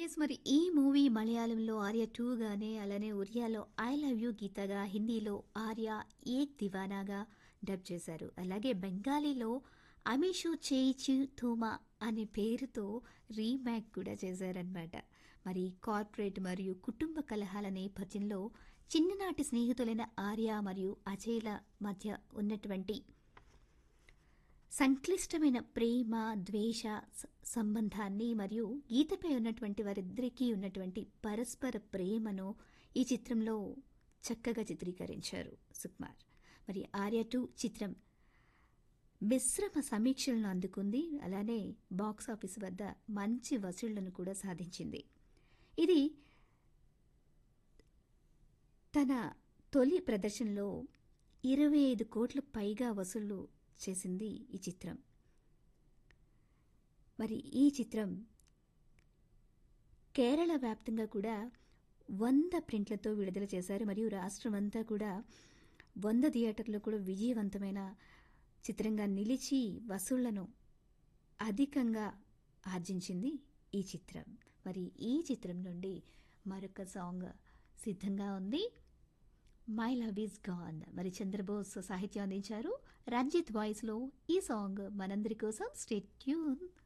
yes మరి ఈ movie మలయాళంలో ఆర్య టూ గానే అలానే ఒరియాలో ఐ లవ్ యూ గీతగా హిందీలో ఆర్య ఏక్ దివానాగా డబ్ చేశారు అలాగే బెంగాలీలో అమిషు చేయిచు థూమా అనే పేరుతో రీమేక్ కూడా చేశారనమాట మరి కార్పొరేట్ మరియు కుటుంబ కలహాల నేపథ్యంలో చిన్ననాటి స్నేహితులైన ఆర్య మరియు అజయ్ల మధ్య ఉన్నటువంటి సంక్లిష్టమైన ప్రేమ ద్వేష స- సంబంధాన్ని మరియు గీతపై ఉన్నటువంటి వారిద్దరికీ ఉన్నటువంటి పరస్పర ప్రేమను ఈ చిత్రంలో చక్కగా చిత్రీకరించారు సుకుమార్ మరి ఆర్య టూ చిత్రం మిశ్రమ సమీక్షలను అందుకుంది అలానే బాక్స్ ఆఫీస్ వద్ద మంచి వసూళ్లను కూడా సాధించింది ఇది తన తొలి ప్రదర్శనలో ఇరవై ఐదు కోట్ల పైగా వసూళ్లు చేసింది ఈ చిత్రం మరి ఈ చిత్రం కేరళ వ్యాప్తంగా కూడా వంద ప్రింట్లతో విడుదల చేశారు మరియు రాష్ట్రం అంతా కూడా వంద థియేటర్లో కూడా విజయవంతమైన చిత్రంగా నిలిచి వసూళ్లను అధికంగా ఆర్జించింది ఈ చిత్రం మరి ఈ చిత్రం నుండి మరొక సాంగ్ సిద్ధంగా ఉంది మై లవ్ ఈజ్ గాన్ మరి చంద్రబోస్ సాహిత్యం అందించారు రంజిత్ వాయిస్లో ఈ సాంగ్ మనందరి కోసం స్టేట్ ట్యూన్